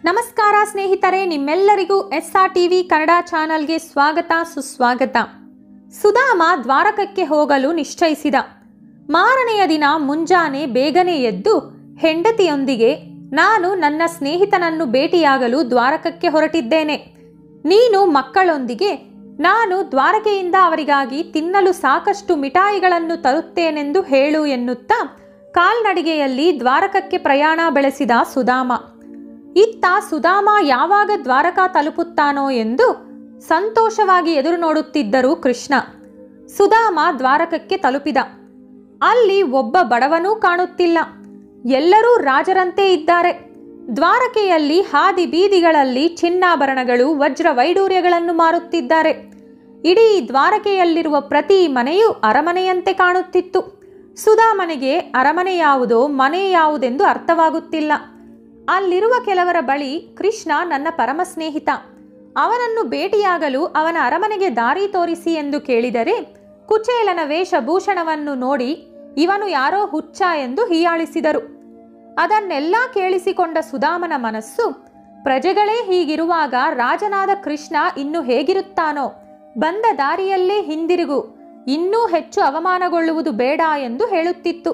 ನಮಸ್ಕಾರ ಸ್ನೇಹಿತರೆ ನಿಮ್ಮೆಲ್ಲರಿಗೂ ಎಸ್ ಆರ್ ಟಿವಿ ಕನ್ನಡ ಚಾನಲ್ಗೆ ಸ್ವಾಗತ ಸುಸ್ವಾಗತ ಸುಧಾಮ ದ್ವಾರಕಕ್ಕೆ ಹೋಗಲು ನಿಶ್ಚಯಿಸಿದ ಮಾರನೆಯ ದಿನ ಮುಂಜಾನೆ ಬೇಗನೆ ಎದ್ದು ಹೆಂಡತಿಯೊಂದಿಗೆ ನಾನು ನನ್ನ ಸ್ನೇಹಿತನನ್ನು ಭೇಟಿಯಾಗಲು ದ್ವಾರಕಕ್ಕೆ ಹೊರಟಿದ್ದೇನೆ ನೀನು ಮಕ್ಕಳೊಂದಿಗೆ ನಾನು ದ್ವಾರಕೆಯಿಂದ ಅವರಿಗಾಗಿ ತಿನ್ನಲು ಸಾಕಷ್ಟು ಮಿಠಾಯಿಗಳನ್ನು ತರುತ್ತೇನೆಂದು ಹೇಳು ಎನ್ನುತ್ತಾ ಕಾಲ್ನಡಿಗೆಯಲ್ಲಿ ದ್ವಾರಕಕ್ಕೆ ಪ್ರಯಾಣ ಬೆಳೆಸಿದ ಸುಧಾಮ ಇತ್ತ ಸುಧಾಮ ಯಾವಾಗ ದ್ವಾರಕಾ ತಲುಪುತ್ತಾನೋ ಎಂದು ಸಂತೋಷವಾಗಿ ಎದುರು ನೋಡುತ್ತಿದ್ದರು ಕೃಷ್ಣ ಸುಧಾಮ ದ್ವಾರಕಕ್ಕೆ ತಲುಪಿದ ಅಲ್ಲಿ ಒಬ್ಬ ಬಡವನೂ ಕಾಣುತ್ತಿಲ್ಲ ಎಲ್ಲರೂ ರಾಜರಂತೆ ಇದ್ದಾರೆ ದ್ವಾರಕೆಯಲ್ಲಿ ಹಾದಿ ಬೀದಿಗಳಲ್ಲಿ ಚಿನ್ನಾಭರಣಗಳು ವಜ್ರ ವೈಡೂರ್ಯಗಳನ್ನು ಮಾರುತ್ತಿದ್ದಾರೆ ಇಡೀ ದ್ವಾರಕೆಯಲ್ಲಿರುವ ಪ್ರತಿ ಮನೆಯೂ ಅರಮನೆಯಂತೆ ಕಾಣುತ್ತಿತ್ತು ಸುಧಾಮನಿಗೆ ಅರಮನೆ ಯಾವುದೋ ಮನೆ ಯಾವುದೆಂದು ಅರ್ಥವಾಗುತ್ತಿಲ್ಲ ಅಲ್ಲಿರುವ ಕೆಲವರ ಬಳಿ ಕೃಷ್ಣ ನನ್ನ ಪರಮ ಸ್ನೇಹಿತ ಅವನನ್ನು ಭೇಟಿಯಾಗಲು ಅವನ ಅರಮನೆಗೆ ದಾರಿ ತೋರಿಸಿ ಎಂದು ಕೇಳಿದರೆ ಕುಚೇಲನ ವೇಷಭೂಷಣವನ್ನು ನೋಡಿ ಇವನು ಯಾರೋ ಹುಚ್ಚ ಎಂದು ಹೀಯಾಳಿಸಿದರು ಅದನ್ನೆಲ್ಲ ಕೇಳಿಸಿಕೊಂಡ ಸುಧಾಮನ ಮನಸ್ಸು ಪ್ರಜೆಗಳೇ ಹೀಗಿರುವಾಗ ರಾಜನಾದ ಕೃಷ್ಣ ಇನ್ನು ಹೇಗಿರುತ್ತಾನೋ ಬಂದ ದಾರಿಯಲ್ಲೇ ಹಿಂದಿರುಗು ಇನ್ನೂ ಹೆಚ್ಚು ಅವಮಾನಗೊಳ್ಳುವುದು ಬೇಡ ಎಂದು ಹೇಳುತ್ತಿತ್ತು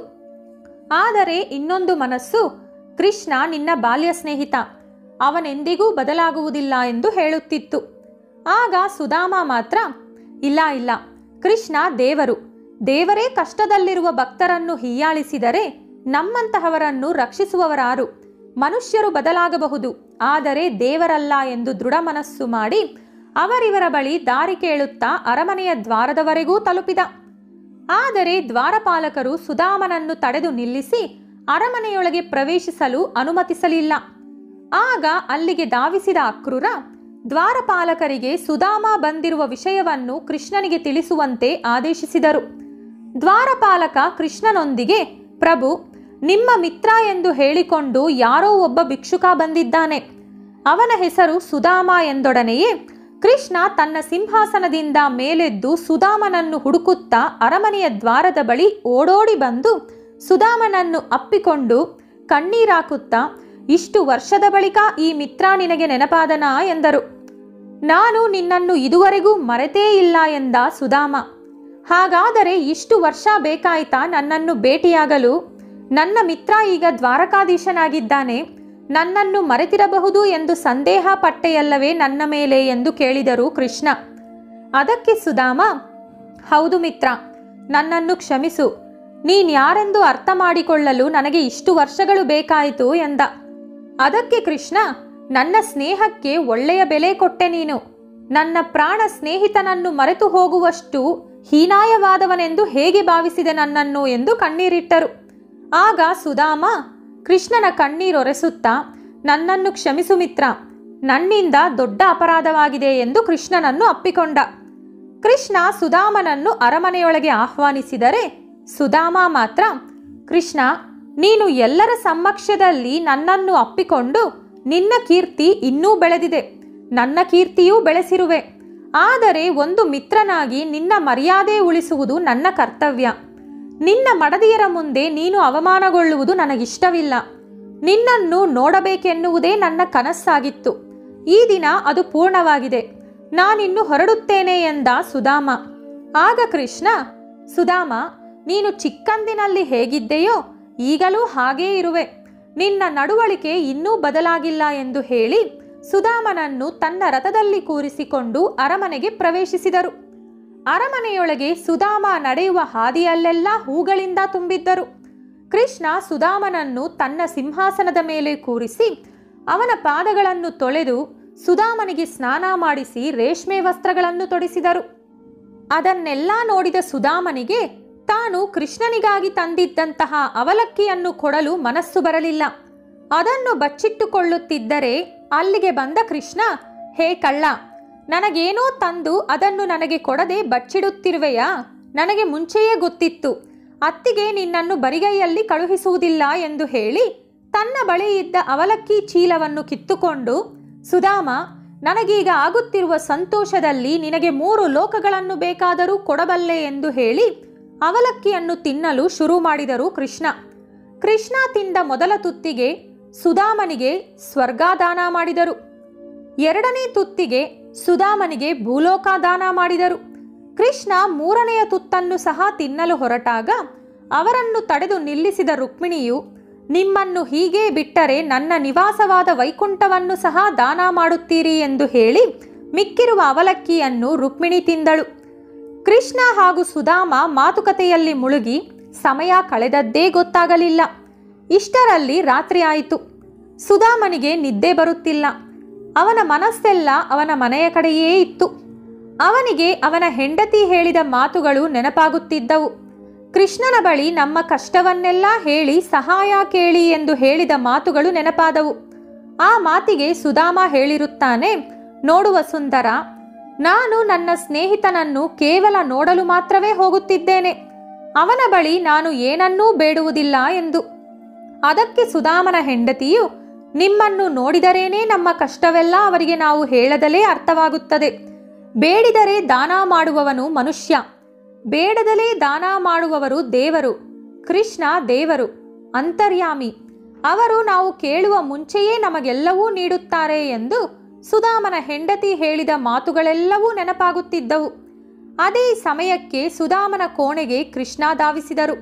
ಆದರೆ ಇನ್ನೊಂದು ಮನಸ್ಸು ಕೃಷ್ಣ ನಿನ್ನ ಬಾಲ್ಯ ಸ್ನೇಹಿತ ಅವನೆಂದಿಗೂ ಬದಲಾಗುವುದಿಲ್ಲ ಎಂದು ಹೇಳುತ್ತಿತ್ತು ಆಗ ಸುಧಾಮ ಮಾತ್ರ ಇಲ್ಲ ಇಲ್ಲ ಕೃಷ್ಣ ದೇವರು ದೇವರೇ ಕಷ್ಟದಲ್ಲಿರುವ ಭಕ್ತರನ್ನು ಹೀಯಾಳಿಸಿದರೆ ನಮ್ಮಂತಹವರನ್ನು ರಕ್ಷಿಸುವವರಾರು ಮನುಷ್ಯರು ಬದಲಾಗಬಹುದು ಆದರೆ ದೇವರಲ್ಲ ಎಂದು ದೃಢ ಮನಸ್ಸು ಮಾಡಿ ಅವರಿವರ ಬಳಿ ದಾರಿ ಕೇಳುತ್ತಾ ಅರಮನೆಯ ದ್ವಾರದವರೆಗೂ ತಲುಪಿದ ಆದರೆ ದ್ವಾರಪಾಲಕರು ಸುಧಾಮನನ್ನು ತಡೆದು ನಿಲ್ಲಿಸಿ ಅರಮನೆಯೊಳಗೆ ಪ್ರವೇಶಿಸಲು ಅನುಮತಿಸಲಿಲ್ಲ ಆಗ ಅಲ್ಲಿಗೆ ಧಾವಿಸಿದ ಅಕ್ರೂರ ದ್ವಾರಪಾಲಕರಿಗೆ ಸುಧಾಮ ಬಂದಿರುವ ವಿಷಯವನ್ನು ಕೃಷ್ಣನಿಗೆ ತಿಳಿಸುವಂತೆ ಆದೇಶಿಸಿದರು ದ್ವಾರಪಾಲಕ ಕೃಷ್ಣನೊಂದಿಗೆ ಪ್ರಭು ನಿಮ್ಮ ಮಿತ್ರ ಎಂದು ಹೇಳಿಕೊಂಡು ಯಾರೋ ಒಬ್ಬ ಭಿಕ್ಷುಕ ಬಂದಿದ್ದಾನೆ ಅವನ ಹೆಸರು ಸುಧಾಮ ಎಂದೊಡನೆಯೇ ಕೃಷ್ಣ ತನ್ನ ಸಿಂಹಾಸನದಿಂದ ಮೇಲೆದ್ದು ಸುಧಾಮನನ್ನು ಹುಡುಕುತ್ತಾ ಅರಮನೆಯ ದ್ವಾರದ ಬಳಿ ಓಡೋಡಿ ಬಂದು ಸುಧಾಮನನ್ನು ಅಪ್ಪಿಕೊಂಡು ಕಣ್ಣೀರಾಕುತ್ತಾ ಇಷ್ಟು ವರ್ಷದ ಬಳಿಕ ಈ ಮಿತ್ರ ನಿನಗೆ ನೆನಪಾದನಾ ಎಂದರು ನಾನು ನಿನ್ನನ್ನು ಇದುವರೆಗೂ ಮರೆತೇ ಇಲ್ಲ ಎಂದ ಸುಧಾಮ ಹಾಗಾದರೆ ಇಷ್ಟು ವರ್ಷ ಬೇಕಾಯ್ತಾ ನನ್ನನ್ನು ಭೇಟಿಯಾಗಲು ನನ್ನ ಮಿತ್ರ ಈಗ ದ್ವಾರಕಾಧೀಶನಾಗಿದ್ದಾನೆ ನನ್ನನ್ನು ಮರೆತಿರಬಹುದು ಎಂದು ಸಂದೇಹ ಪಟ್ಟೆಯಲ್ಲವೇ ನನ್ನ ಮೇಲೆ ಎಂದು ಕೇಳಿದರು ಕೃಷ್ಣ ಅದಕ್ಕೆ ಸುಧಾಮ ಹೌದು ಮಿತ್ರ ನನ್ನನ್ನು ಕ್ಷಮಿಸು ನೀನ್ಯಾರೆಂದು ಅರ್ಥ ಮಾಡಿಕೊಳ್ಳಲು ನನಗೆ ಇಷ್ಟು ವರ್ಷಗಳು ಬೇಕಾಯಿತು ಎಂದ ಅದಕ್ಕೆ ಕೃಷ್ಣ ನನ್ನ ಸ್ನೇಹಕ್ಕೆ ಒಳ್ಳೆಯ ಬೆಲೆ ಕೊಟ್ಟೆ ನೀನು ನನ್ನ ಪ್ರಾಣ ಸ್ನೇಹಿತನನ್ನು ಮರೆತು ಹೋಗುವಷ್ಟು ಹೀನಾಯವಾದವನೆಂದು ಹೇಗೆ ಭಾವಿಸಿದೆ ನನ್ನನ್ನು ಎಂದು ಕಣ್ಣೀರಿಟ್ಟರು ಆಗ ಸುಧಾಮ ಕೃಷ್ಣನ ಕಣ್ಣೀರೊರೆಸುತ್ತಾ ನನ್ನನ್ನು ಕ್ಷಮಿಸು ಮಿತ್ರ ನನ್ನಿಂದ ದೊಡ್ಡ ಅಪರಾಧವಾಗಿದೆ ಎಂದು ಕೃಷ್ಣನನ್ನು ಅಪ್ಪಿಕೊಂಡ ಕೃಷ್ಣ ಸುಧಾಮನನ್ನು ಅರಮನೆಯೊಳಗೆ ಆಹ್ವಾನಿಸಿದರೆ ಸುಧಾಮ ಮಾತ್ರ ಕೃಷ್ಣ ನೀನು ಎಲ್ಲರ ಸಮಕ್ಷದಲ್ಲಿ ನನ್ನನ್ನು ಅಪ್ಪಿಕೊಂಡು ನಿನ್ನ ಕೀರ್ತಿ ಇನ್ನೂ ಬೆಳೆದಿದೆ ನನ್ನ ಕೀರ್ತಿಯೂ ಬೆಳೆಸಿರುವೆ ಆದರೆ ಒಂದು ಮಿತ್ರನಾಗಿ ನಿನ್ನ ಮರ್ಯಾದೆ ಉಳಿಸುವುದು ನನ್ನ ಕರ್ತವ್ಯ ನಿನ್ನ ಮಡದಿಯರ ಮುಂದೆ ನೀನು ಅವಮಾನಗೊಳ್ಳುವುದು ನನಗಿಷ್ಟವಿಲ್ಲ ನಿನ್ನನ್ನು ನೋಡಬೇಕೆನ್ನುವುದೇ ನನ್ನ ಕನಸ್ಸಾಗಿತ್ತು ಈ ದಿನ ಅದು ಪೂರ್ಣವಾಗಿದೆ ನಾನಿನ್ನು ಹೊರಡುತ್ತೇನೆ ಎಂದ ಸುಧಾಮ ಆಗ ಕೃಷ್ಣ ಸುಧಾಮ ನೀನು ಚಿಕ್ಕಂದಿನಲ್ಲಿ ಹೇಗಿದ್ದೆಯೋ ಈಗಲೂ ಹಾಗೇ ಇರುವೆ ನಿನ್ನ ನಡವಳಿಕೆ ಇನ್ನೂ ಬದಲಾಗಿಲ್ಲ ಎಂದು ಹೇಳಿ ಸುಧಾಮನನ್ನು ತನ್ನ ರಥದಲ್ಲಿ ಕೂರಿಸಿಕೊಂಡು ಅರಮನೆಗೆ ಪ್ರವೇಶಿಸಿದರು ಅರಮನೆಯೊಳಗೆ ಸುಧಾಮ ನಡೆಯುವ ಹಾದಿಯಲ್ಲೆಲ್ಲ ಹೂಗಳಿಂದ ತುಂಬಿದ್ದರು ಕೃಷ್ಣ ಸುಧಾಮನನ್ನು ತನ್ನ ಸಿಂಹಾಸನದ ಮೇಲೆ ಕೂರಿಸಿ ಅವನ ಪಾದಗಳನ್ನು ತೊಳೆದು ಸುಧಾಮನಿಗೆ ಸ್ನಾನ ಮಾಡಿಸಿ ರೇಷ್ಮೆ ವಸ್ತ್ರಗಳನ್ನು ತೊಡಿಸಿದರು ಅದನ್ನೆಲ್ಲ ನೋಡಿದ ಸುಧಾಮನಿಗೆ ತಾನು ಕೃಷ್ಣನಿಗಾಗಿ ತಂದಿದ್ದಂತಹ ಅವಲಕ್ಕಿಯನ್ನು ಕೊಡಲು ಮನಸ್ಸು ಬರಲಿಲ್ಲ ಅದನ್ನು ಬಚ್ಚಿಟ್ಟುಕೊಳ್ಳುತ್ತಿದ್ದರೆ ಅಲ್ಲಿಗೆ ಬಂದ ಕೃಷ್ಣ ಹೇ ಕಳ್ಳ ನನಗೇನೋ ತಂದು ಅದನ್ನು ನನಗೆ ಕೊಡದೆ ಬಚ್ಚಿಡುತ್ತಿರುವೆಯಾ ನನಗೆ ಮುಂಚೆಯೇ ಗೊತ್ತಿತ್ತು ಅತ್ತಿಗೆ ನಿನ್ನನ್ನು ಬರಿಗೈಯಲ್ಲಿ ಕಳುಹಿಸುವುದಿಲ್ಲ ಎಂದು ಹೇಳಿ ತನ್ನ ಬಳಿ ಇದ್ದ ಅವಲಕ್ಕಿ ಚೀಲವನ್ನು ಕಿತ್ತುಕೊಂಡು ಸುಧಾಮ ನನಗೀಗ ಆಗುತ್ತಿರುವ ಸಂತೋಷದಲ್ಲಿ ನಿನಗೆ ಮೂರು ಲೋಕಗಳನ್ನು ಬೇಕಾದರೂ ಕೊಡಬಲ್ಲೆ ಎಂದು ಹೇಳಿ ಅವಲಕ್ಕಿಯನ್ನು ತಿನ್ನಲು ಶುರು ಮಾಡಿದರು ಕೃಷ್ಣ ಕೃಷ್ಣ ತಿಂದ ಮೊದಲ ತುತ್ತಿಗೆ ಸುಧಾಮನಿಗೆ ಸ್ವರ್ಗಾದಾನ ಮಾಡಿದರು ಎರಡನೇ ತುತ್ತಿಗೆ ಸುಧಾಮನಿಗೆ ಭೂಲೋಕ ದಾನ ಮಾಡಿದರು ಕೃಷ್ಣ ಮೂರನೆಯ ತುತ್ತನ್ನು ಸಹ ತಿನ್ನಲು ಹೊರಟಾಗ ಅವರನ್ನು ತಡೆದು ನಿಲ್ಲಿಸಿದ ರುಕ್ಮಿಣಿಯು ನಿಮ್ಮನ್ನು ಹೀಗೇ ಬಿಟ್ಟರೆ ನನ್ನ ನಿವಾಸವಾದ ವೈಕುಂಠವನ್ನು ಸಹ ದಾನ ಮಾಡುತ್ತೀರಿ ಎಂದು ಹೇಳಿ ಮಿಕ್ಕಿರುವ ಅವಲಕ್ಕಿಯನ್ನು ರುಕ್ಮಿಣಿ ತಿಂದಳು ಕೃಷ್ಣ ಹಾಗೂ ಸುಧಾಮ ಮಾತುಕತೆಯಲ್ಲಿ ಮುಳುಗಿ ಸಮಯ ಕಳೆದದ್ದೇ ಗೊತ್ತಾಗಲಿಲ್ಲ ಇಷ್ಟರಲ್ಲಿ ರಾತ್ರಿ ಆಯಿತು ಸುಧಾಮನಿಗೆ ನಿದ್ದೆ ಬರುತ್ತಿಲ್ಲ ಅವನ ಮನಸ್ಸೆಲ್ಲ ಅವನ ಮನೆಯ ಕಡೆಯೇ ಇತ್ತು ಅವನಿಗೆ ಅವನ ಹೆಂಡತಿ ಹೇಳಿದ ಮಾತುಗಳು ನೆನಪಾಗುತ್ತಿದ್ದವು ಕೃಷ್ಣನ ಬಳಿ ನಮ್ಮ ಕಷ್ಟವನ್ನೆಲ್ಲ ಹೇಳಿ ಸಹಾಯ ಕೇಳಿ ಎಂದು ಹೇಳಿದ ಮಾತುಗಳು ನೆನಪಾದವು ಆ ಮಾತಿಗೆ ಸುಧಾಮ ಹೇಳಿರುತ್ತಾನೆ ನೋಡುವ ಸುಂದರ ನಾನು ನನ್ನ ಸ್ನೇಹಿತನನ್ನು ಕೇವಲ ನೋಡಲು ಮಾತ್ರವೇ ಹೋಗುತ್ತಿದ್ದೇನೆ ಅವನ ಬಳಿ ನಾನು ಏನನ್ನೂ ಬೇಡುವುದಿಲ್ಲ ಎಂದು ಅದಕ್ಕೆ ಸುಧಾಮನ ಹೆಂಡತಿಯು ನಿಮ್ಮನ್ನು ನೋಡಿದರೇನೇ ನಮ್ಮ ಕಷ್ಟವೆಲ್ಲ ಅವರಿಗೆ ನಾವು ಹೇಳದಲೇ ಅರ್ಥವಾಗುತ್ತದೆ ಬೇಡಿದರೆ ದಾನ ಮಾಡುವವನು ಮನುಷ್ಯ ಬೇಡದಲೇ ದಾನ ಮಾಡುವವರು ದೇವರು ಕೃಷ್ಣ ದೇವರು ಅಂತರ್ಯಾಮಿ ಅವರು ನಾವು ಕೇಳುವ ಮುಂಚೆಯೇ ನಮಗೆಲ್ಲವೂ ನೀಡುತ್ತಾರೆ ಎಂದು ಸುಧಾಮನ ಹೆಂಡತಿ ಹೇಳಿದ ಮಾತುಗಳೆಲ್ಲವೂ ನೆನಪಾಗುತ್ತಿದ್ದವು ಅದೇ ಸಮಯಕ್ಕೆ ಸುಧಾಮನ ಕೋಣೆಗೆ ಕೃಷ್ಣ ಧಾವಿಸಿದರು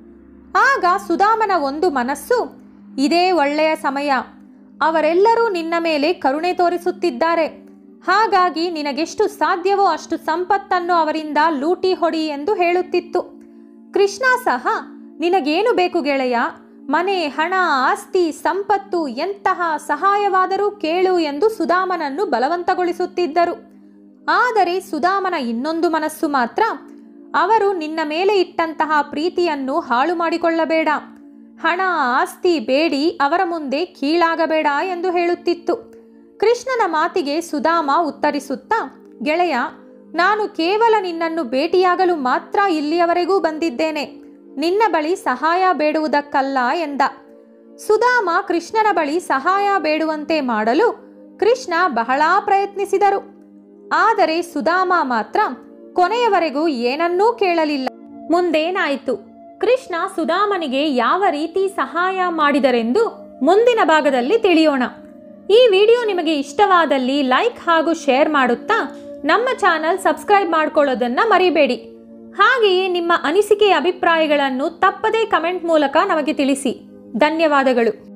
ಆಗ ಸುಧಾಮನ ಒಂದು ಮನಸ್ಸು ಇದೇ ಒಳ್ಳೆಯ ಸಮಯ ಅವರೆಲ್ಲರೂ ನಿನ್ನ ಮೇಲೆ ಕರುಣೆ ತೋರಿಸುತ್ತಿದ್ದಾರೆ ಹಾಗಾಗಿ ನಿನಗೆಷ್ಟು ಸಾಧ್ಯವೋ ಅಷ್ಟು ಸಂಪತ್ತನ್ನು ಅವರಿಂದ ಲೂಟಿ ಹೊಡಿ ಎಂದು ಹೇಳುತ್ತಿತ್ತು ಕೃಷ್ಣ ಸಹ ನಿನಗೇನು ಬೇಕು ಗೆಳೆಯ ಮನೆ ಹಣ ಆಸ್ತಿ ಸಂಪತ್ತು ಎಂತಹ ಸಹಾಯವಾದರೂ ಕೇಳು ಎಂದು ಸುಧಾಮನನ್ನು ಬಲವಂತಗೊಳಿಸುತ್ತಿದ್ದರು ಆದರೆ ಸುಧಾಮನ ಇನ್ನೊಂದು ಮನಸ್ಸು ಮಾತ್ರ ಅವರು ನಿನ್ನ ಮೇಲೆ ಇಟ್ಟಂತಹ ಪ್ರೀತಿಯನ್ನು ಹಾಳು ಮಾಡಿಕೊಳ್ಳಬೇಡ ಹಣ ಆಸ್ತಿ ಬೇಡಿ ಅವರ ಮುಂದೆ ಕೀಳಾಗಬೇಡ ಎಂದು ಹೇಳುತ್ತಿತ್ತು ಕೃಷ್ಣನ ಮಾತಿಗೆ ಸುಧಾಮ ಉತ್ತರಿಸುತ್ತಾ ಗೆಳೆಯ ನಾನು ಕೇವಲ ನಿನ್ನನ್ನು ಭೇಟಿಯಾಗಲು ಮಾತ್ರ ಇಲ್ಲಿಯವರೆಗೂ ಬಂದಿದ್ದೇನೆ ನಿನ್ನ ಬಳಿ ಸಹಾಯ ಬೇಡುವುದಕ್ಕಲ್ಲ ಎಂದ ಸುಧಾಮ ಕೃಷ್ಣನ ಬಳಿ ಸಹಾಯ ಬೇಡುವಂತೆ ಮಾಡಲು ಕೃಷ್ಣ ಬಹಳ ಪ್ರಯತ್ನಿಸಿದರು ಆದರೆ ಸುಧಾಮ ಮಾತ್ರ ಕೊನೆಯವರೆಗೂ ಏನನ್ನೂ ಕೇಳಲಿಲ್ಲ ಮುಂದೇನಾಯಿತು ಕೃಷ್ಣ ಸುಧಾಮನಿಗೆ ಯಾವ ರೀತಿ ಸಹಾಯ ಮಾಡಿದರೆಂದು ಮುಂದಿನ ಭಾಗದಲ್ಲಿ ತಿಳಿಯೋಣ ಈ ವಿಡಿಯೋ ನಿಮಗೆ ಇಷ್ಟವಾದಲ್ಲಿ ಲೈಕ್ ಹಾಗೂ ಶೇರ್ ಮಾಡುತ್ತಾ ನಮ್ಮ ಚಾನಲ್ ಸಬ್ಸ್ಕ್ರೈಬ್ ಮಾಡ್ಕೊಳ್ಳೋದನ್ನ ಮರಿಬೇಡಿ ಹಾಗೆಯೇ ನಿಮ್ಮ ಅನಿಸಿಕೆ ಅಭಿಪ್ರಾಯಗಳನ್ನು ತಪ್ಪದೇ ಕಮೆಂಟ್ ಮೂಲಕ ನಮಗೆ ತಿಳಿಸಿ ಧನ್ಯವಾದಗಳು